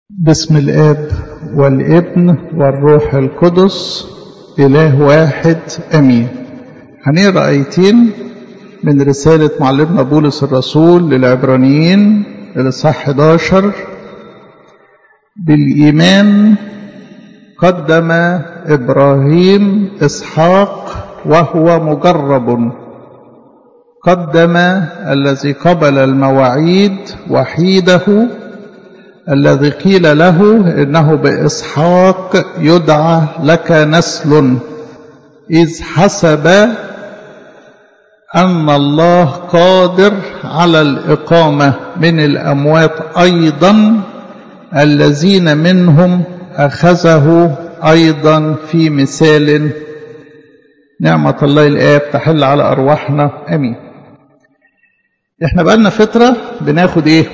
بسم الاب والابن والروح القدس اله واحد امين هنقرا ايتين من رساله معلمنا بولس الرسول للعبرانيين الاصحاح 11 بالايمان قدم ابراهيم اسحاق وهو مجرب قدم الذي قبل المواعيد وحيده الذي قيل له انه باسحاق يدعى لك نسل اذ حسب ان الله قادر على الاقامه من الاموات ايضا الذين منهم اخذه ايضا في مثال نعمه الله الاب تحل على ارواحنا امين احنا بقالنا فتره بناخد ايه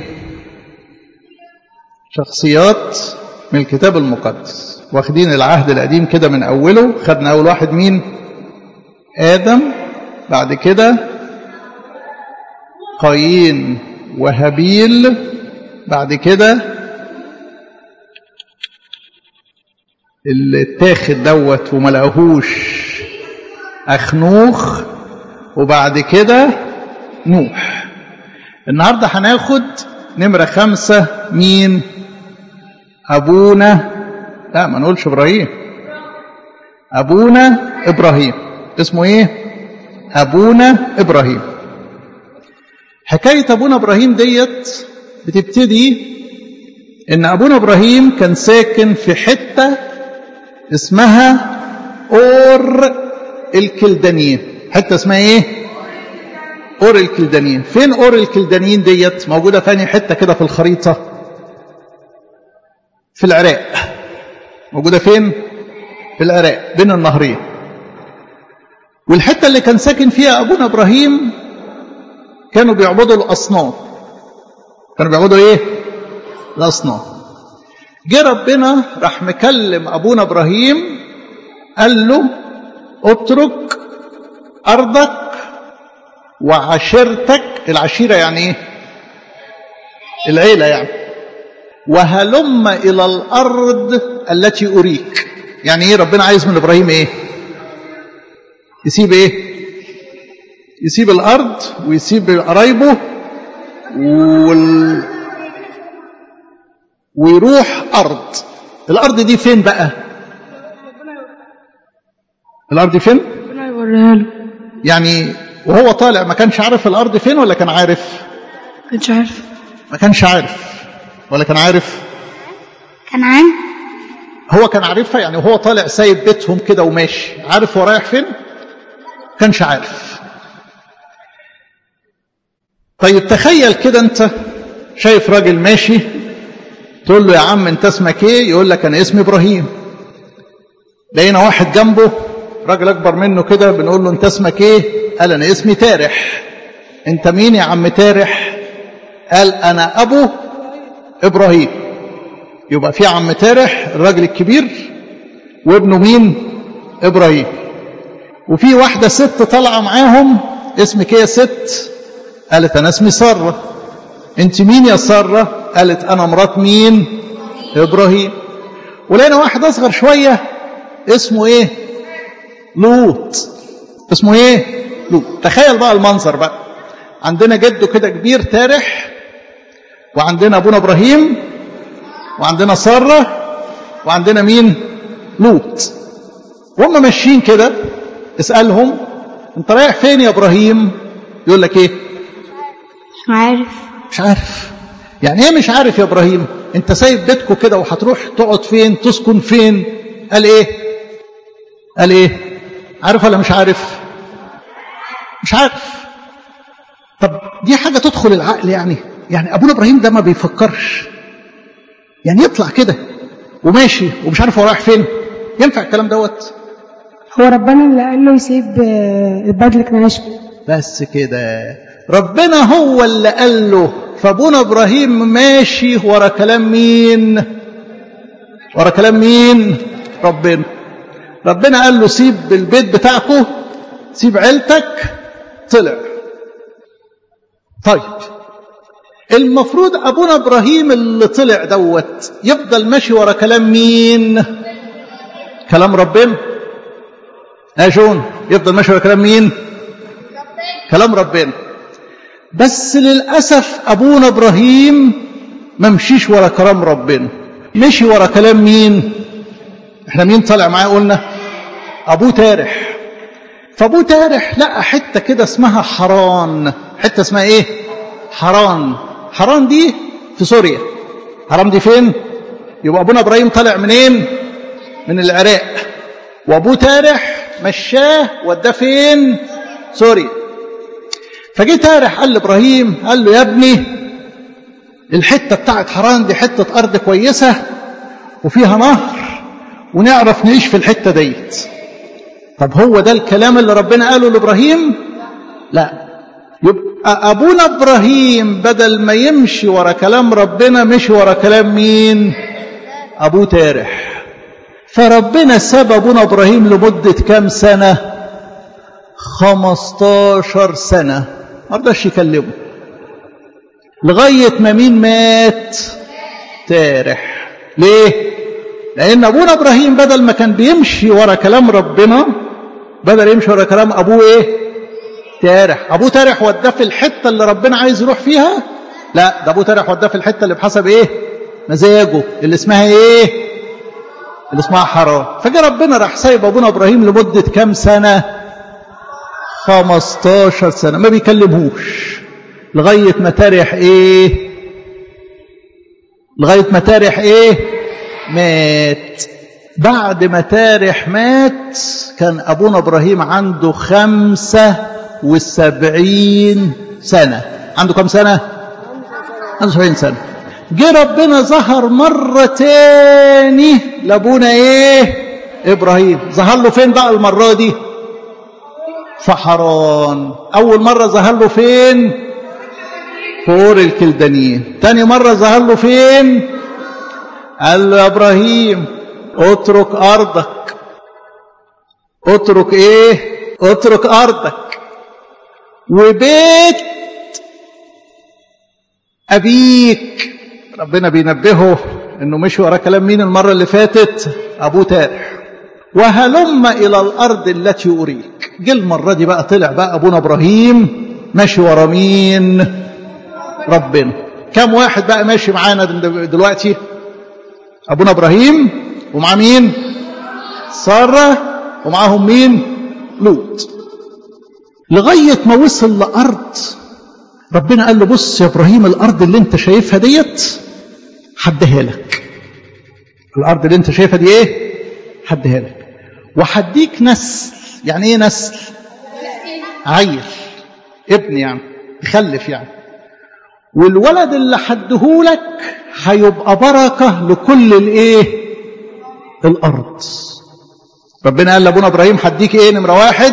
شخصيات من الكتاب المقدس واخدين العهد القديم كده من اوله خدنا اول واحد مين ادم بعد كده قايين وهابيل بعد كده اللي اتاخد دوت وما لقاهوش اخنوخ وبعد كده نوح النهارده هناخد نمره خمسه مين أبونا لا ما نقولش إبراهيم أبونا إبراهيم اسمه إيه؟ أبونا إبراهيم حكاية أبونا إبراهيم ديت بتبتدي إن أبونا إبراهيم كان ساكن في حتة اسمها أور الكلدانيين حتة اسمها إيه؟ أور الكلدانيين فين أور الكلدانيين ديت موجودة في حتة كده في الخريطة في العراق موجودة فين؟ في العراق بين النهرين والحتة اللي كان ساكن فيها أبونا إبراهيم كانوا بيعبدوا الأصنام كانوا بيعبدوا إيه؟ الأصنام جه ربنا راح مكلم أبونا إبراهيم قال له اترك أرضك وعشيرتك العشيرة يعني إيه؟ العيلة يعني وهلم إلى الأرض التي أريك يعني إيه ربنا عايز من إبراهيم إيه يسيب إيه يسيب الأرض ويسيب قرايبه وال... ويروح أرض الأرض دي فين بقى الأرض دي فين ربنا يوريها له يعني وهو طالع ما كانش عارف الأرض فين ولا كان عارف كانش عارف ما كانش عارف ولا كان عارف كنعان هو كان عارفها يعني وهو طالع سايب بيتهم كده وماشي عارف هو رايح فين كانش عارف طيب تخيل كده انت شايف راجل ماشي تقول له يا عم انت اسمك ايه يقول لك انا اسمي ابراهيم لقينا واحد جنبه راجل اكبر منه كده بنقول له انت اسمك ايه قال انا اسمي تارح انت مين يا عم تارح قال انا ابو ابراهيم يبقى في عم تارح الراجل الكبير وابنه مين ابراهيم وفي واحده ست طالعه معاهم اسمك ايه يا ست قالت انا اسمي ساره انت مين يا ساره قالت انا مرات مين ابراهيم ولقينا واحد اصغر شويه اسمه ايه لوط اسمه ايه لوط تخيل بقى المنظر بقى عندنا جده كده كبير تارح وعندنا ابونا ابراهيم وعندنا ساره وعندنا مين لوط وهم ماشيين كده اسالهم انت رايح فين يا ابراهيم يقول لك ايه مش عارف مش عارف يعني ايه مش عارف يا ابراهيم انت سايب بيتكم كده وهتروح تقعد فين تسكن فين قال ايه قال ايه عارف ولا مش عارف مش عارف طب دي حاجه تدخل العقل يعني يعني ابونا ابراهيم ده ما بيفكرش يعني يطلع كده وماشي ومش عارف هو رايح فين ينفع الكلام دوت هو ربنا اللي قال له يسيب البدل كنعيش بس كده ربنا هو اللي قال له فابونا ابراهيم ماشي ورا كلام مين ورا كلام مين ربنا ربنا قال له سيب البيت بتاعكم سيب عيلتك طلع طيب المفروض ابونا ابراهيم اللي طلع دوت يفضل ماشي ورا كلام مين كلام ربنا يا جون يفضل ماشي ورا كلام مين كلام ربنا بس للاسف ابونا ابراهيم ما مشيش ورا كلام ربنا مشي ورا كلام مين احنا مين طالع معاه قلنا ابوه تارح فابوه تارح لقى حته كده اسمها حران حته اسمها ايه حران حران دي في سوريا حران دي فين يبقى ابونا ابراهيم طالع منين من العراق وابوه تارح مشاه وداه فين سوريا فجه تارح قال لابراهيم قال له يا ابني الحته بتاعت حران دي حته ارض كويسه وفيها نهر ونعرف نعيش في الحته ديت طب هو ده الكلام اللي ربنا قاله لابراهيم لا يبقى ابونا ابراهيم بدل ما يمشي ورا كلام ربنا مشي ورا كلام مين ابوه تارح فربنا ساب ابونا ابراهيم لمده كام سنه 15 سنه ما رضاش يكلمه لغايه ما مين مات تارح ليه لان ابونا ابراهيم بدل ما كان بيمشي ورا كلام ربنا بدل يمشي ورا كلام ابوه ايه تارح ابوه تارح وداه في الحته اللي ربنا عايز يروح فيها لا ده ابوه تارح وداه في الحته اللي بحسب ايه مزاجه اللي اسمها ايه اللي اسمها حرام فجاء ربنا راح سايب ابونا ابراهيم لمده كام سنه 15 سنه ما بيكلمهوش لغايه ما تارح ايه لغايه ما تارح ايه مات بعد ما تارح مات كان أبونا إبراهيم عنده خمسة وسبعين سنة عنده كم سنة؟ عنده سبعين سنة جه ربنا ظهر مرة تاني لأبونا إيه؟ إبراهيم ظهر له فين بقى المرة دي؟ في حران أول مرة ظهر له فين؟ فور الكلدانيين تاني مرة ظهر له فين؟ قال له يا إبراهيم اترك أرضك اترك إيه اترك أرضك وبيت أبيك ربنا بينبهه إنه مشي ورا كلام مين المرة اللي فاتت أبوه تارح وهلم إلى الأرض التي أريك جه المرة دي بقى طلع بقى أبونا إبراهيم ماشي ورا مين ربنا كم واحد بقى ماشي معانا دلوقتي أبونا إبراهيم ومع مين سارة ومعاهم مين لوط لغاية ما وصل لأرض ربنا قال له بص يا إبراهيم الأرض اللي انت شايفها ديت حدها لك الأرض اللي انت شايفها دي ايه حدها لك وحديك نسل يعني ايه نسل عيل ابن يعني يخلف يعني والولد اللي حدهولك هيبقى بركة لكل الايه الارض ربنا قال لابونا ابراهيم هديك ايه نمرة واحد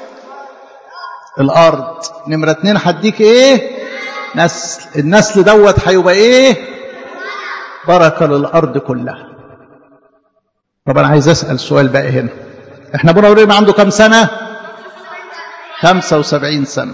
الارض نمرة اتنين هديك ايه نسل النسل دوت هيبقى ايه بركة للارض كلها طب انا عايز اسأل سؤال بقى هنا احنا ابونا ابراهيم عنده كام سنة خمسة وسبعين سنة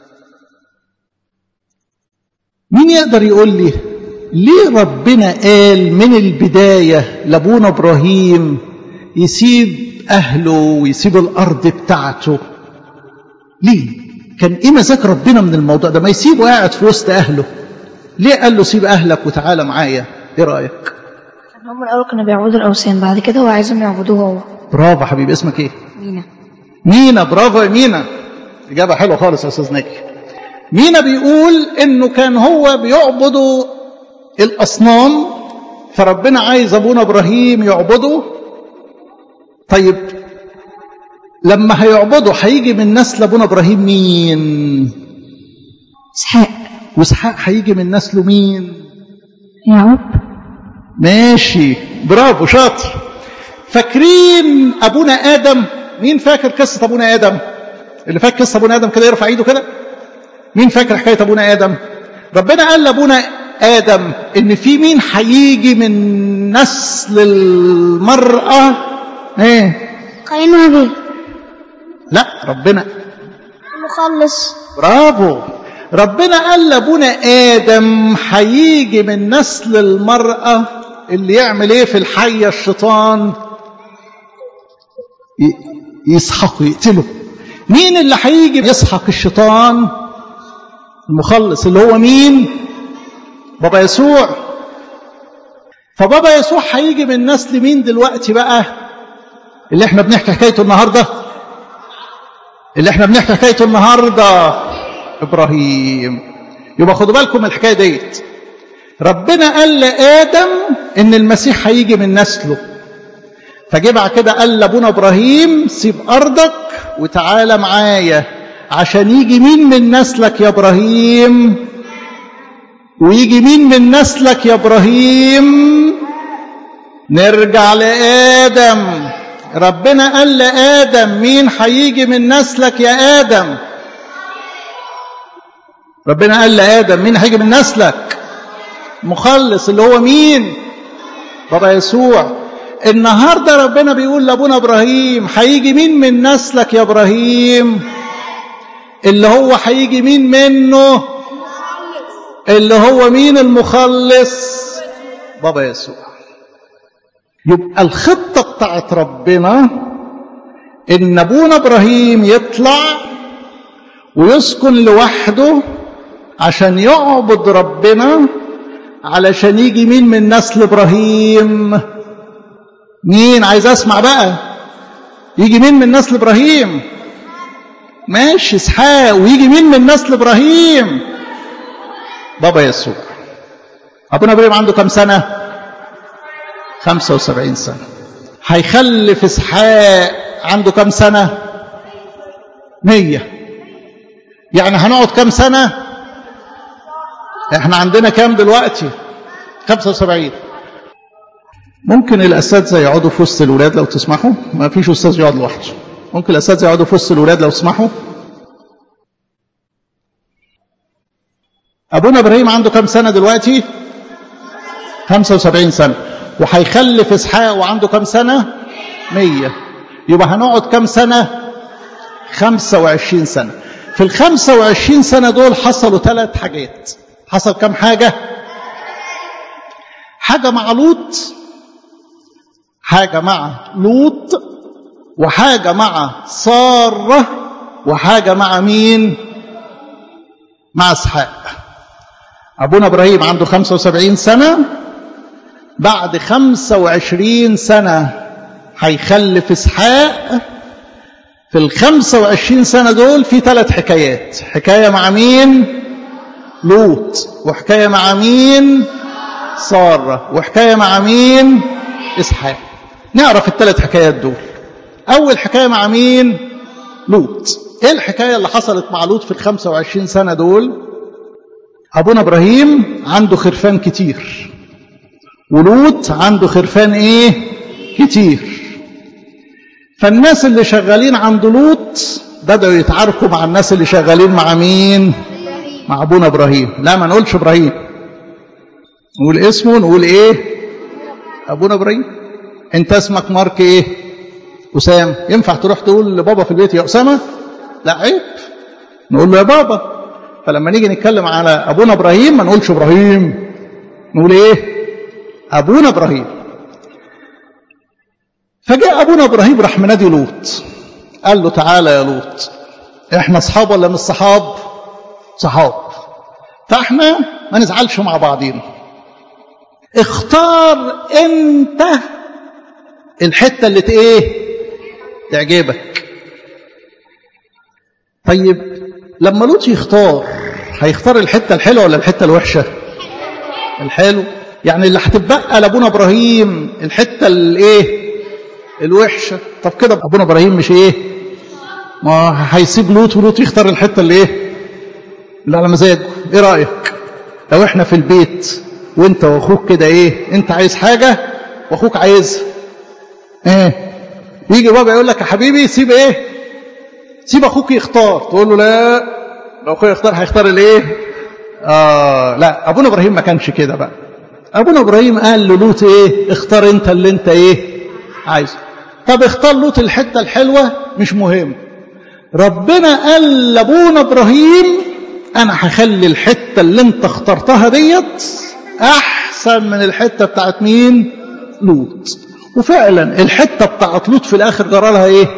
مين يقدر يقول لي ليه ربنا قال من البداية لابونا إبراهيم يسيب أهله ويسيب الأرض بتاعته ليه كان إيه مزاج ربنا من الموضوع ده ما يسيبه قاعد في وسط أهله ليه قال له سيب أهلك وتعالى معايا إيه رأيك هم الأول كانوا بيعبدوا الأوثان بعد كده هو عايزهم يعبدوه هو برافو حبيبي اسمك إيه مينا مينا برافو يا مينا إجابة حلوة خالص يا أستاذ ناجي مينا بيقول إنه كان هو بيعبدوا الأصنام فربنا عايز أبونا إبراهيم يعبده طيب لما هيعبده هيجي من نسل أبونا إبراهيم مين إسحاق وإسحاق هيجي من نسله مين يعقوب ماشي برافو شاطر فاكرين أبونا آدم مين فاكر قصة أبونا آدم اللي فاكر قصة أبونا آدم كده يرفع إيده كده مين فاكر حكاية أبونا آدم ربنا قال لأبونا آدم إن في مين هيجي من نسل المرأة إيه قايين وهابيل لا ربنا المخلص برافو ربنا قال لابونا ادم هيجي من نسل المراه اللي يعمل ايه في الحيه الشيطان يسحقه يقتله مين اللي هيجي يسحق الشيطان المخلص اللي هو مين بابا يسوع فبابا يسوع هيجي من نسل مين دلوقتي بقى اللي احنا بنحكي حكايته النهارده اللي احنا بنحكي حكايته النهارده ابراهيم يبقى خدوا بالكم من الحكايه ديت ربنا قال لادم ان المسيح هيجي من نسله فجه بعد كده قال لابونا ابراهيم سيب ارضك وتعالى معايا عشان يجي مين من نسلك يا ابراهيم ويجي مين من نسلك يا ابراهيم نرجع لادم ربنا قال لادم مين هيجي من نسلك يا ادم ربنا قال لادم مين هيجي من نسلك مخلص اللي هو مين بابا يسوع النهارده ربنا بيقول لابونا ابراهيم هيجي مين من نسلك يا ابراهيم اللي هو هيجي مين منه اللي هو مين المخلص بابا يسوع يبقى الخطه بتاعت ربنا ان ابونا ابراهيم يطلع ويسكن لوحده عشان يعبد ربنا علشان يجي مين من نسل ابراهيم مين عايز اسمع بقى يجي مين من نسل ابراهيم ماشي اسحاق ويجي مين من نسل ابراهيم بابا يسوع ابونا ابراهيم عنده كم سنه 75 سنه هيخلف اسحاق عنده كم سنه 100 يعني هنقعد كم سنه احنا عندنا كام دلوقتي 75 ممكن الاساتذه يقعدوا في وسط الولاد لو تسمحوا ما فيش استاذ يقعد لوحده ممكن الاساتذه يقعدوا في وسط الولاد لو تسمحوا ابونا ابراهيم عنده كام سنه دلوقتي 75 سنه وهيخلف اسحاق وعنده كام سنه 100 يبقى هنقعد كام سنه 25 سنه في ال 25 سنه دول حصلوا ثلاث حاجات حصل كام حاجه حاجه مع لوط حاجه مع لوط وحاجه مع ساره وحاجه مع مين مع اسحاق ابونا ابراهيم عنده 75 سنه بعد 25 سنه هيخلف اسحاق في ال 25 سنه دول في ثلاث حكايات حكايه مع مين لوط وحكايه مع مين ساره وحكايه مع مين اسحاق نعرف الثلاث حكايات دول اول حكايه مع مين لوط ايه الحكايه اللي حصلت مع لوط في ال 25 سنه دول ابونا ابراهيم عنده خرفان كتير ولوط عنده خرفان ايه كتير فالناس اللي شغالين عند لوط بدأوا يتعاركوا مع الناس اللي شغالين مع مين مع ابونا ابراهيم لا ما نقولش ابراهيم نقول اسمه نقول ايه ابونا ابراهيم انت اسمك مارك ايه اسام ينفع تروح تقول لبابا في البيت يا اسامه لا عيب نقول له يا بابا فلما نيجي نتكلم على ابونا ابراهيم ما نقولش ابراهيم نقول ايه ابونا ابراهيم فجاء ابونا ابراهيم راح منادي لوط قال له تعالى يا لوط احنا اصحاب ولا مش صحاب صحاب فاحنا ما نزعلش مع بعضينا اختار انت الحته اللي ايه تعجبك طيب لما لوط يختار هيختار الحته الحلوه ولا الحته الوحشه الحلو يعني اللي هتبقى لابونا ابراهيم الحته الايه الوحشه طب كده ابونا ابراهيم مش ايه ما هيسيب لوط ولوط يختار الحته اللي ايه اللي على مزاجه ايه رايك لو احنا في البيت وانت واخوك كده ايه انت عايز حاجه واخوك عايزها ايه يجي بابا يقول لك يا حبيبي سيب ايه سيب اخوك يختار تقول له لا لو اخويا يختار هيختار الايه اه لا ابونا ابراهيم ما كانش كده بقى ابونا ابراهيم قال للوط ايه اختار انت اللي انت ايه عايزه طب اختار لوط الحته الحلوه مش مهم ربنا قال لابونا ابراهيم انا هخلي الحته اللي انت اخترتها ديت احسن من الحته بتاعت مين لوط وفعلا الحته بتاعت لوط في الاخر جرى لها ايه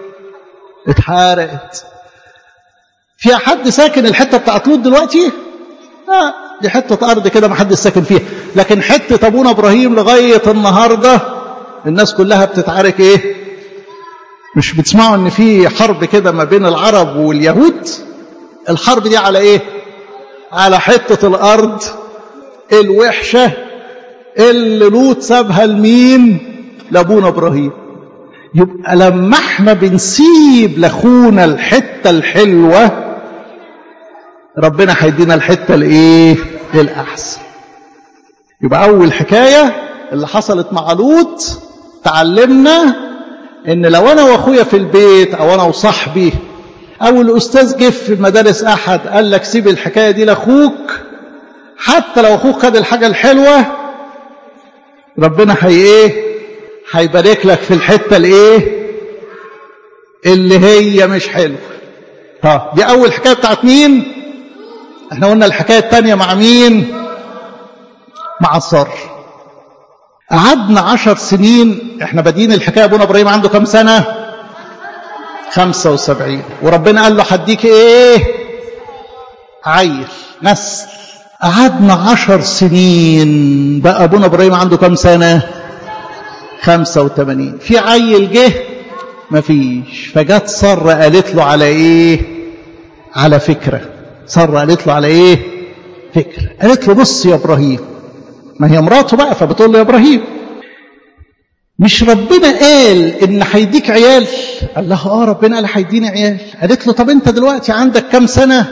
اتحرقت في حد ساكن الحته بتاعت لوط دلوقتي لا دي حته ارض كده ما حدش ساكن فيها لكن حته ابونا ابراهيم لغايه النهارده الناس كلها بتتعارك ايه مش بتسمعوا ان في حرب كده ما بين العرب واليهود الحرب دي على ايه على حته الارض الوحشه اللي لوط سابها لمين لابونا ابراهيم يبقى لما احنا بنسيب لاخونا الحته الحلوه ربنا هيدينا الحته الايه الاحسن يبقى اول حكايه اللي حصلت مع لوط تعلمنا ان لو انا واخويا في البيت او انا وصاحبي او الاستاذ جه في مدارس احد قال لك سيب الحكايه دي لاخوك حتى لو اخوك خد الحاجه الحلوه ربنا هي ايه هيبارك لك في الحته الايه اللي هي مش حلوه ها دي اول حكايه بتاعت مين احنا قلنا الحكايه الثانيه مع مين مع صار قعدنا عشر سنين احنا بادئين الحكايه ابونا ابراهيم عنده كام سنه خمسة وسبعين وربنا قال له هديك ايه عيل نسل قعدنا عشر سنين بقى ابونا ابراهيم عنده كام سنه خمسة وثمانين في عيل جه مفيش فجت سارة قالت له على ايه على فكرة سارة قالت له على ايه فكرة قالت له بص يا ابراهيم ما هي مراته بقى فبتقول له يا ابراهيم مش ربنا قال ان هيديك عيال قال لها اه ربنا قال هيديني عيال قالت له طب انت دلوقتي عندك كام سنه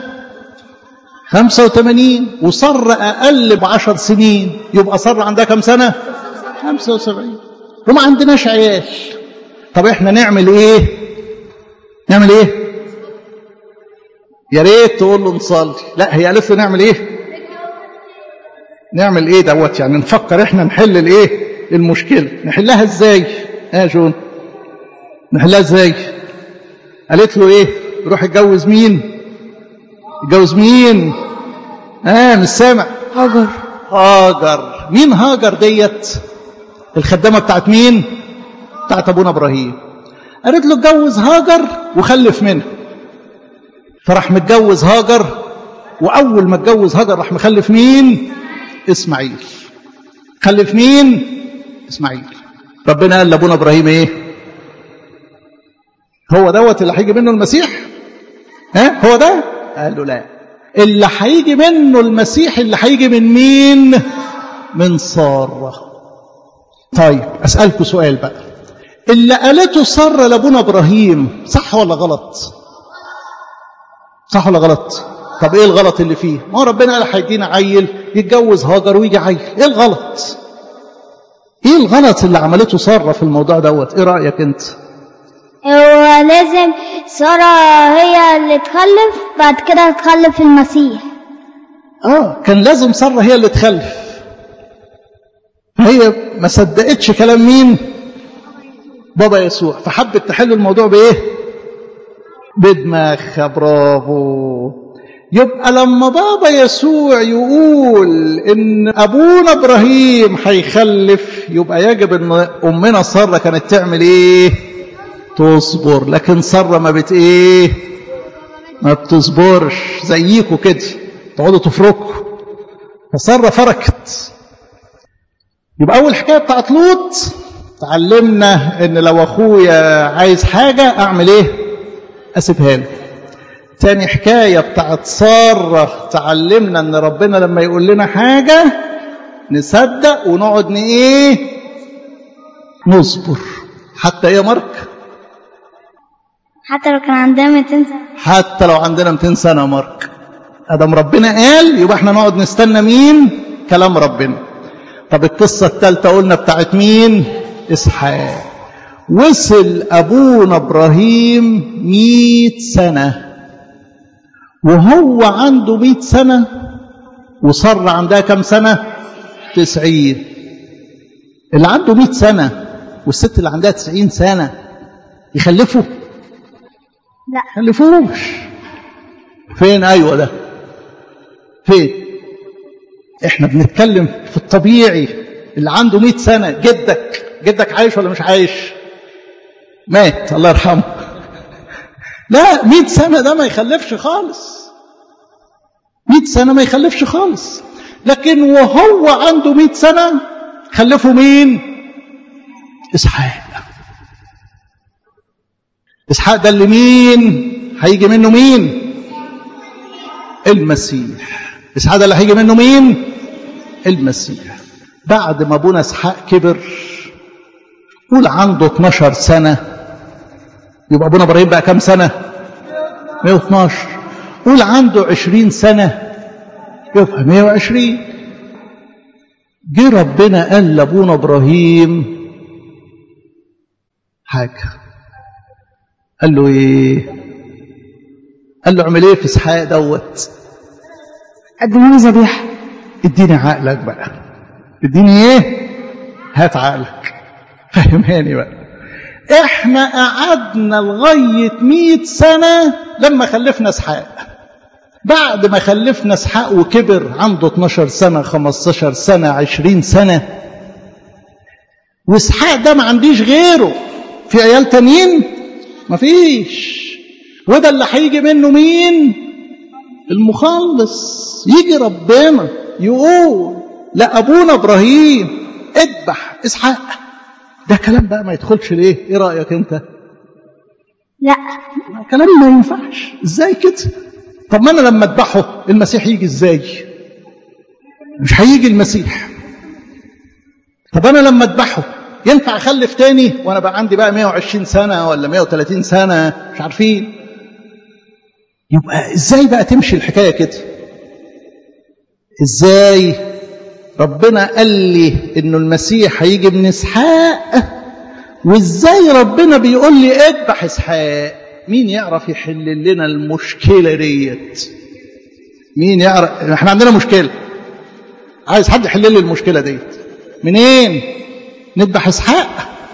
85 وصر اقل بعشر سنين يبقى صر عندها كام سنه 75 وما عندناش عيال طب احنا نعمل ايه نعمل ايه يا ريت تقول له نصلي لا هي قالت له نعمل ايه نعمل ايه دوت يعني نفكر احنا نحل الايه المشكله نحلها ازاي يا جون نحلها ازاي قالت له ايه روح اتجوز مين اتجوز مين اه مش سامع هاجر هاجر مين هاجر ديت الخدامه بتاعت مين بتاعت ابونا ابراهيم قالت له اتجوز هاجر وخلف منها فراح متجوز هاجر واول ما اتجوز هاجر راح مخلف مين اسماعيل خلف مين اسماعيل ربنا قال لابونا ابراهيم ايه هو دوت اللي هيجي منه المسيح ها هو ده قال له لا اللي هيجي منه المسيح اللي هيجي من مين من ساره طيب اسالكم سؤال بقى اللي قالته ساره لابونا ابراهيم صح ولا غلط صح ولا غلط طب ايه الغلط اللي فيه ما هو ربنا قال هيدينا عيل يتجوز هاجر ويجي عيل ايه الغلط ايه الغلط اللي عملته ساره في الموضوع دوت ايه رايك انت هو لازم سارة هي اللي تخلف بعد كده تخلف المسيح اه كان لازم ساره هي اللي تخلف هي ما صدقتش كلام مين بابا يسوع فحبت تحل الموضوع بايه بدماغها برافو يبقى لما بابا يسوع يقول ان ابونا ابراهيم هيخلف يبقى يجب ان امنا ساره كانت تعمل ايه تصبر لكن ساره ما بت ايه ما بتصبرش زيكوا كده تقعدوا تفركوا فساره فركت يبقى اول حكايه بتاعت لوط تعلمنا ان لو اخويا عايز حاجه اعمل ايه اسيبها له تاني حكاية بتاعت سارة تعلمنا ان ربنا لما يقول لنا حاجة نصدق ونقعد ايه نصبر حتى ايه يا مارك حتى لو كان عندها 200 سنة حتى لو عندنا 200 سنة يا مارك ادم ربنا قال يبقى احنا نقعد نستنى مين كلام ربنا طب القصة الثالثة قلنا بتاعت مين اسحاق وصل ابونا ابراهيم مئة سنه وهو عنده مئة سنة وصر عندها كم سنة تسعين اللي عنده مئة سنة والست اللي عندها تسعين سنة يخلفوا لا خلفوش فين أيوة ده فين احنا بنتكلم في الطبيعي اللي عنده مئة سنة جدك جدك عايش ولا مش عايش مات الله يرحمه لا مئة سنة ده ما يخلفش خالص مئة سنة ما يخلفش خالص لكن وهو عنده مئة سنة خلفه مين إسحاق إسحاق ده اللي مين هيجي منه مين المسيح إسحاق ده اللي هيجي منه مين المسيح بعد ما ابونا إسحاق كبر قول عنده 12 سنة يبقى ابونا ابراهيم بقى كام سنة 112 قول عنده 20 سنة يبقى 120 جه ربنا قال لابونا ابراهيم حاجة قال له ايه قال له اعمل ايه في اسحاق دوت قدموا لي ذبيحه اديني عقلك بقى اديني ايه هات عقلك فهمهاني بقى احنا قعدنا لغاية مئة سنة لما خلفنا اسحاق بعد ما خلفنا اسحاق وكبر عنده 12 سنة 15 سنة 20 سنة واسحاق ده ما عنديش غيره في عيال تانيين مفيش وده اللي هيجي منه مين المخلص يجي ربنا يقول لأبونا إبراهيم اذبح إسحاق ده كلام بقى ما يدخلش ليه ايه رأيك انت لا كلام ما ينفعش ازاي كده طب ما انا لما اذبحه المسيح يجي ازاي مش هيجي المسيح طب انا لما اذبحه ينفع اخلف تاني وانا بقى عندي بقى 120 سنة ولا 130 سنة مش عارفين يبقى ازاي بقى تمشي الحكاية كده ازاي ربنا قال لي انه المسيح هيجي من اسحاق وازاي ربنا بيقول لي اذبح اسحاق مين يعرف يحل لنا المشكله ديت مين يعرف احنا عندنا مشكله عايز حد يحل لي المشكله ديت منين نذبح اسحاق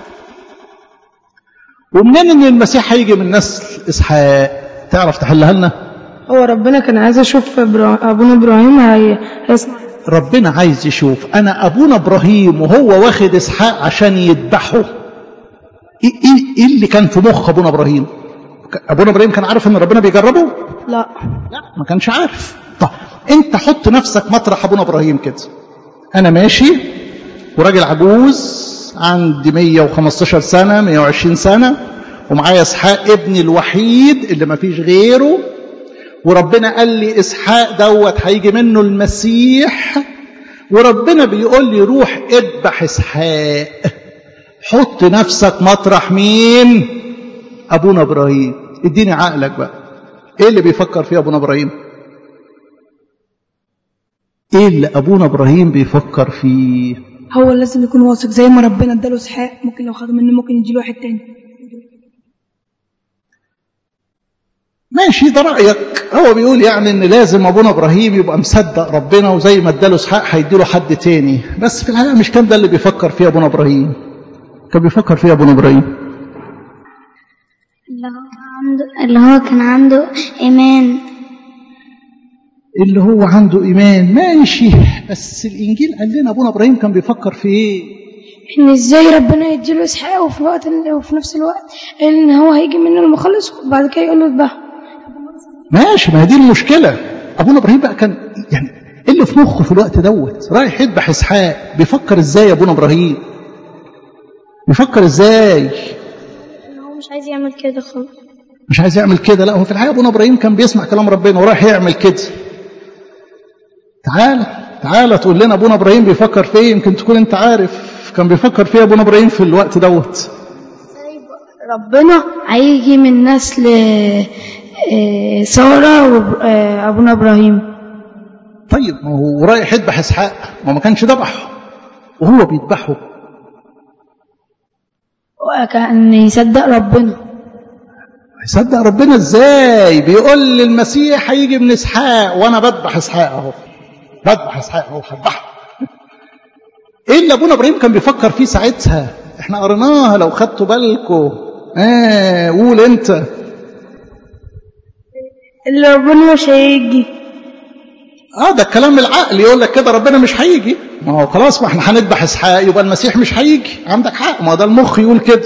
ومنين ان المسيح هيجي من نسل اسحاق تعرف تحلها لنا هو ربنا كان عايز اشوف إبرا- ابونا ابراهيم هي... هيسمع ربنا عايز يشوف انا ابونا ابراهيم وهو واخد اسحاق عشان يذبحه ايه إيه- إيه اللي كان في مخ ابونا ابراهيم ابونا ابراهيم كان عارف ان ربنا بيجربه لا لا ما كانش عارف طب انت حط نفسك مطرح ابونا ابراهيم كده انا ماشي وراجل عجوز عندي 115 سنه 120 سنه ومعايا اسحاق ابني الوحيد اللي ما فيش غيره وربنا قال لي اسحاق دوت هيجي منه المسيح وربنا بيقول لي روح اذبح اسحاق حط نفسك مطرح مين ابونا ابراهيم اديني عقلك بقى ايه اللي بيفكر فيه ابونا ابراهيم ايه اللي ابونا ابراهيم بيفكر فيه هو لازم يكون واثق زي ما ربنا اداله اسحاق ممكن لو خده منه ممكن يديله واحد تاني ماشي ده رايك هو بيقول يعني ان لازم ابونا ابراهيم يبقى مصدق ربنا وزي ما اداله اسحاق هيديله حد تاني بس في الحقيقه مش كان ده اللي بيفكر فيه ابونا ابراهيم كان بيفكر فيه ابونا ابراهيم اللي هو عنده اللي هو كان عنده إيمان اللي هو عنده ايمان ماشي بس الانجيل قال لنا ابونا ابراهيم كان بيفكر في ايه ان ازاي ربنا يديله اسحاق وفي الوقت وفي نفس الوقت ان هو هيجي منه المخلص وبعد كده يقول له اذبحه ماشي ما هي دي المشكله ابونا ابراهيم بقى كان يعني ايه اللي في مخه في الوقت دوت رايح يذبح اسحاق بيفكر ازاي يا ابونا ابراهيم بيفكر ازاي ان هو مش عايز يعمل كده خالص مش عايز يعمل كده لا هو في الحقيقه ابونا ابراهيم كان بيسمع كلام ربنا ورايح يعمل كده تعالى تعالى تقول لنا ابونا ابراهيم بيفكر في ايه يمكن تكون انت عارف كان بيفكر في ايه ابونا ابراهيم في الوقت دوت ربنا هيجي من نسل آه، سارة وابونا ابراهيم طيب ما هو رايح يذبح اسحاق ما ما كانش ذبحه وهو بيذبحه وكان يصدق ربنا هيصدق ربنا ازاي بيقول للمسيح هيجي من اسحاق وانا بذبح اسحاق اهو بذبح اسحاق اهو هذبحه ايه اللي ابونا ابراهيم كان بيفكر فيه ساعتها احنا قريناها لو خدتوا بالكم اه قول انت اللي ربنا مش هيجي اه ده الكلام العقل يقول لك كده ربنا مش هيجي ما هو خلاص ما احنا هنذبح اسحاق يبقى المسيح مش هيجي عندك حق ما هو ده المخ يقول كده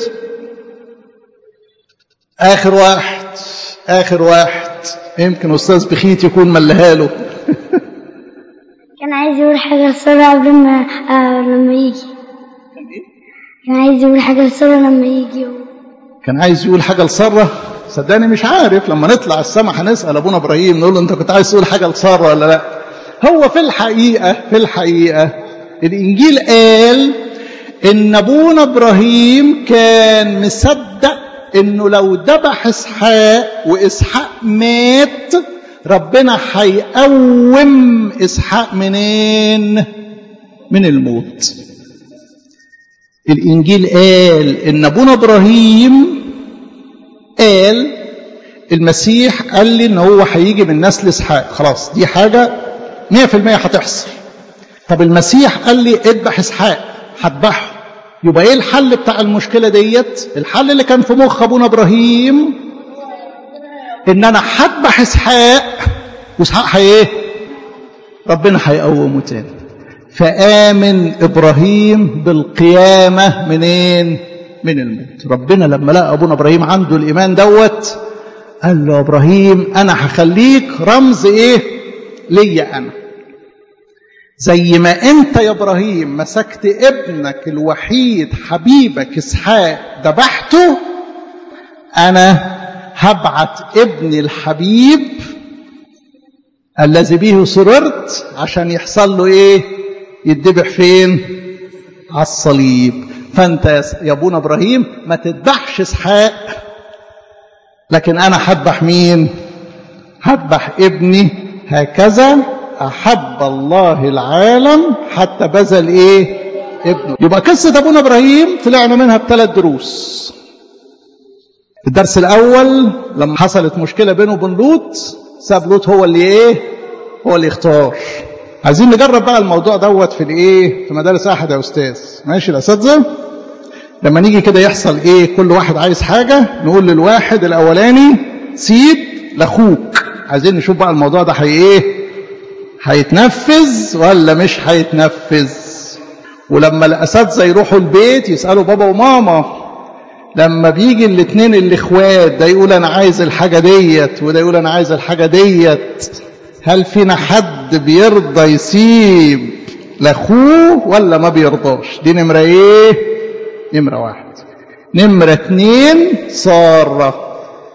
اخر واحد اخر واحد يمكن استاذ بخيت يكون ملها له كان عايز يقول حاجة لسارة قبل ما آه لما يجي كان عايز يقول حاجة لسارة لما يجي كان عايز يقول حاجه لساره صدقني مش عارف لما نطلع السما هنسال ابونا ابراهيم نقول له انت كنت عايز تقول حاجه لساره ولا لا هو في الحقيقه في الحقيقه الانجيل قال ان ابونا ابراهيم كان مصدق انه لو ذبح اسحاق واسحاق مات ربنا هيقوم اسحاق منين من الموت الانجيل قال ان ابونا ابراهيم قال المسيح قال لي ان هو هيجي من نسل اسحاق خلاص دي حاجه 100% هتحصل طب المسيح قال لي اذبح اسحاق هذبحه يبقى ايه الحل بتاع المشكله ديت الحل اللي كان في مخ ابونا ابراهيم ان انا هذبح اسحاق واسحاق هي ايه ربنا هيقومه تاني فآمن إبراهيم بالقيامة منين؟ من الموت ربنا لما لقى أبونا إبراهيم عنده الإيمان دوت قال له إبراهيم أنا هخليك رمز إيه؟ ليا أنا زي ما أنت يا إبراهيم مسكت ابنك الوحيد حبيبك إسحاق ذبحته أنا هبعت ابني الحبيب الذي به سررت عشان يحصل له ايه يتذبح فين على الصليب فانت يا ابونا ابراهيم ما تذبحش اسحاق لكن انا هذبح مين هذبح ابني هكذا احب الله العالم حتى بذل ايه ابنه يبقى قصه ابونا ابراهيم طلعنا منها بثلاث دروس الدرس الاول لما حصلت مشكله بينه وبين لوط ساب لوط هو اللي ايه هو اللي يختار عايزين نجرب بقى الموضوع دوت في الايه في مدارس احد يا استاذ ماشي الاساتذه لما نيجي كده يحصل ايه كل واحد عايز حاجه نقول للواحد الاولاني سيب لاخوك عايزين نشوف بقى الموضوع ده هي ايه هيتنفذ ولا مش هيتنفذ ولما الاساتذه يروحوا البيت يسالوا بابا وماما لما بيجي الاثنين الاخوات ده يقول انا عايز الحاجه ديت وده يقول انا عايز الحاجه ديت هل فينا حد بيرضى يسيب لاخوه ولا ما بيرضاش دي نمره ايه نمره واحد نمره اتنين ساره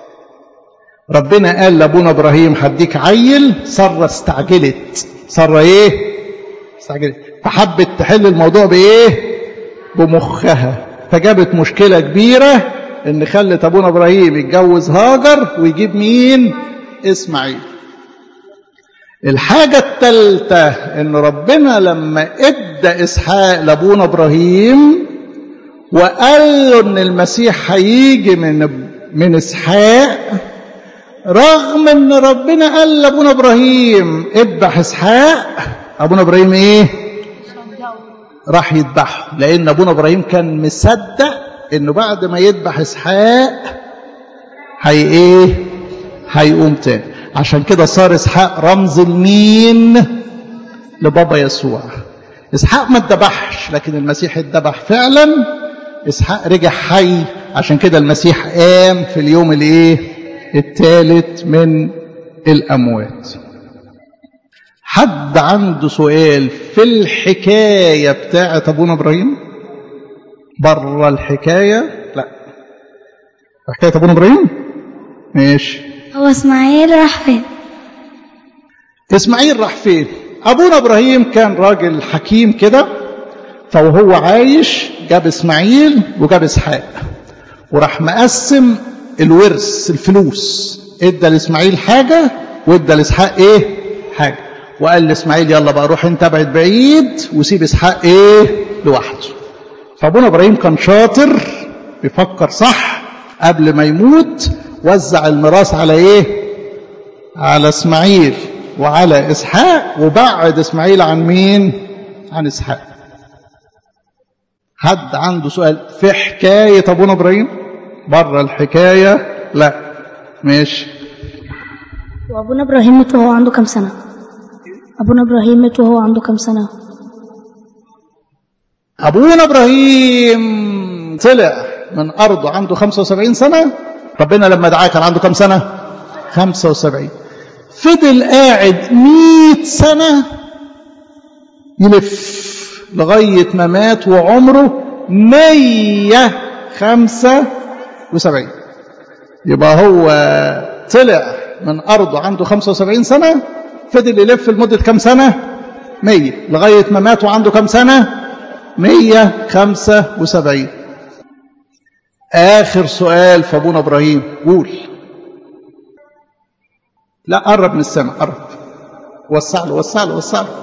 ربنا قال لابونا ابراهيم هديك عيل ساره استعجلت ساره ايه استعجلت فحبت تحل الموضوع بايه بمخها فجابت مشكله كبيره ان خلت ابونا ابراهيم يتجوز هاجر ويجيب مين اسماعيل الحاجة الثالثة ان ربنا لما ادى اسحاق لابونا ابراهيم وقال له ان المسيح هيجي من من اسحاق رغم ان ربنا قال لابونا ابراهيم اذبح اسحاق ابونا ابراهيم ايه راح يذبحه لان ابونا ابراهيم كان مصدق انه بعد ما يذبح اسحاق هي ايه هيقوم تاني عشان كده صار اسحاق رمز لمين لبابا يسوع اسحاق ما اتذبحش لكن المسيح اتذبح فعلا اسحاق رجع حي عشان كده المسيح قام في اليوم الايه الثالث من الاموات حد عنده سؤال في الحكايه بتاعه ابونا ابراهيم بره الحكايه لا حكايه ابونا ابراهيم ماشي هو اسماعيل راح فين اسماعيل راح فين ابونا ابراهيم كان راجل حكيم كده فوهو عايش جاب اسماعيل وجاب اسحاق وراح مقسم الورث الفلوس ادى لاسماعيل حاجه وادى لاسحاق ايه حاجه وقال لاسماعيل يلا بقى روح انت ابعد بعيد وسيب اسحاق ايه لوحده فابونا ابراهيم كان شاطر بيفكر صح قبل ما يموت وزع الميراث على ايه على اسماعيل وعلى اسحاق وبعد اسماعيل عن مين عن اسحاق حد عنده سؤال في حكايه ابونا ابراهيم بره الحكايه لا ماشي وابونا ابراهيم مات وهو عنده كام سنه أبونا إبراهيم مات وهو عنده كام سنة أبونا إبراهيم طلع من أرضه عنده 75 سنة ربنا لما دعاه كان عنده كام سنة 75 فضل قاعد 100 سنة يلف لغاية ما مات وعمره 175 يبقى هو طلع من أرضه عنده 75 سنة فضل يلف لمدة كام سنة 100 لغاية ما مات وعنده كام سنة 175 آخر سؤال في أبونا إبراهيم قول لا قرب من السماء قرب وسع له وسع له وسع له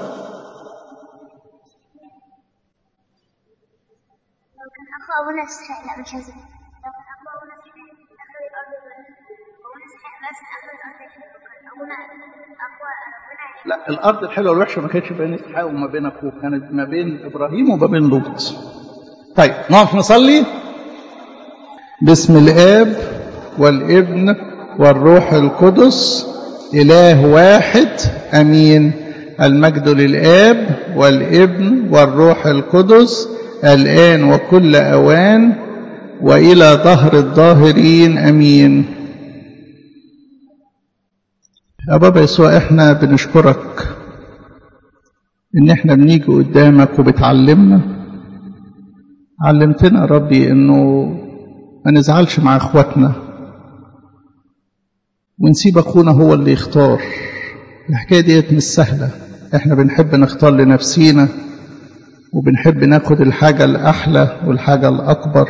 لو كان أخو أبونا إسحاق لا مش هزم لو كان أخو أبونا إسحاق أخذ الأرض أبونا إسحاق بس أخذ الأرض كده وكان أبونا أخو ربنا لا الأرض الحلوة والوحشة ما كانتش بين إسحاق وما بين أخوه كانت ما بين إبراهيم وما بين لوط طيب نقف نصلي باسم الآب والابن والروح القدس إله واحد أمين المجد للآب والابن والروح القدس الآن وكل أوان وإلى ظهر الظاهرين أمين يا بابا يسوع احنا بنشكرك ان احنا بنيجي قدامك وبتعلمنا علمتنا يا ربي انه ما نزعلش مع اخواتنا ونسيب اخونا هو اللي يختار الحكايه ديت مش سهله احنا بنحب نختار لنفسينا وبنحب ناخد الحاجه الاحلى والحاجه الاكبر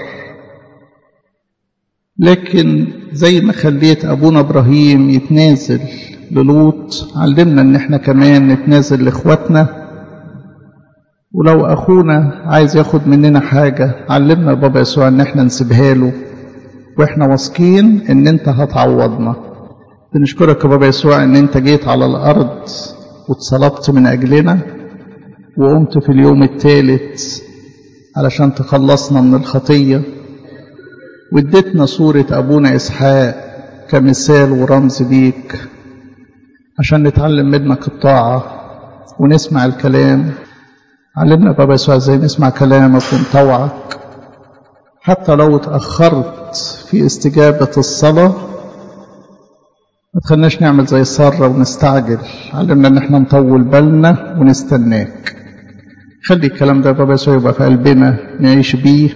لكن زي ما خليت ابونا ابراهيم يتنازل للوط علمنا ان احنا كمان نتنازل لاخواتنا ولو اخونا عايز ياخد مننا حاجه علمنا بابا يسوع ان احنا نسيبها له واحنا واثقين ان انت هتعوضنا بنشكرك يا بابا يسوع ان انت جيت على الارض واتصلبت من اجلنا وقمت في اليوم الثالث علشان تخلصنا من الخطيه واديتنا صوره ابونا اسحاق كمثال ورمز ليك عشان نتعلم منك الطاعه ونسمع الكلام علمنا بابا يسوع ازاي نسمع كلامك ونطوعك حتى لو اتأخرت في استجابة الصلاة ما تخلناش نعمل زي سارة ونستعجل علمنا ان احنا نطول بالنا ونستناك خلي الكلام ده بابا يسوع يبقى في قلبنا نعيش بيه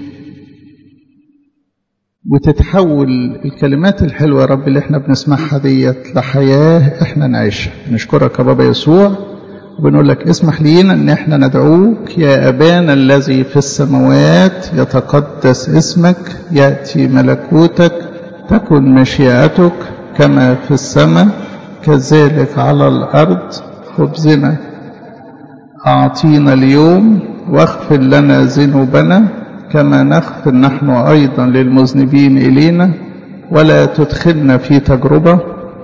وتتحول الكلمات الحلوة يا رب اللي احنا بنسمعها ديت لحياة احنا نعيشها نشكرك يا بابا يسوع وبنقول لك اسمح لينا ان احنا ندعوك يا ابانا الذي في السماوات يتقدس اسمك ياتي ملكوتك تكن مشيئتك كما في السماء كذلك على الارض خبزنا اعطينا اليوم واغفر لنا ذنوبنا كما نغفر نحن ايضا للمذنبين الينا ولا تدخلنا في تجربه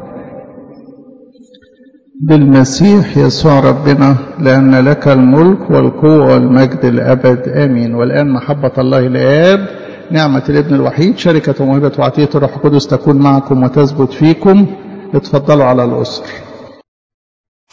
بالمسيح يسوع ربنا لأن لك الملك والقوة والمجد الأبد آمين والآن محبة الله الآب نعمة الابن الوحيد شركة وموهبة وعطية الروح القدس تكون معكم وتثبت فيكم اتفضلوا على الأسر